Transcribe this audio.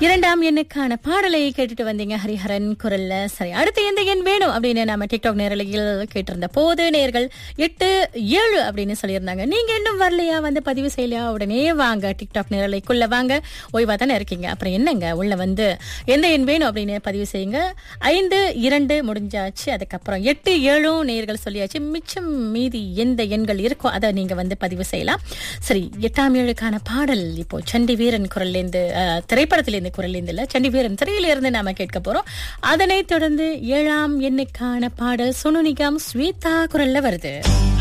இரண்டாம் எண்ணுக்கான பாடலை கேட்டுட்டு வந்தீங்க ஹரிஹரன் குரல்ல சரி அடுத்து எந்த எண் வேணும் அப்படின்னு நம்ம டிக்டாக் நேரலையில் கேட்டிருந்த போது நேர்கள் எட்டு ஏழு அப்படின்னு சொல்லியிருந்தாங்க நீங்க இன்னும் வரலையா வந்து பதிவு செய்யலையா உடனே வாங்க டிக்டாக் நேரலைக்குள்ள வாங்க ஓய்வா தானே இருக்கீங்க அப்புறம் என்னங்க உள்ள வந்து எந்த எண் வேணும் அப்படின்னு பதிவு செய்யுங்க ஐந்து இரண்டு முடிஞ்சாச்சு அதுக்கப்புறம் எட்டு ஏழும் நேர்கள் சொல்லியாச்சு மிச்சம் மீதி எந்த எண்கள் இருக்கோ அதை நீங்க வந்து பதிவு செய்யலாம் சரி எட்டாம் ஏழுக்கான பாடல் இப்போ சண்டி வீரன் குரல்லேருந்து அஹ், திரைப்படத்திலேருந்து குரல்லேருந்து இல்ல சண்டி வீரன் திரையிலிருந்து நாம கேட்க போறோம் அதனைத் தொடர்ந்து ஏழாம் எண்ணுக்கான பாடல் சுனு நிகாம் ஸ்வேதா குரல்ல வருது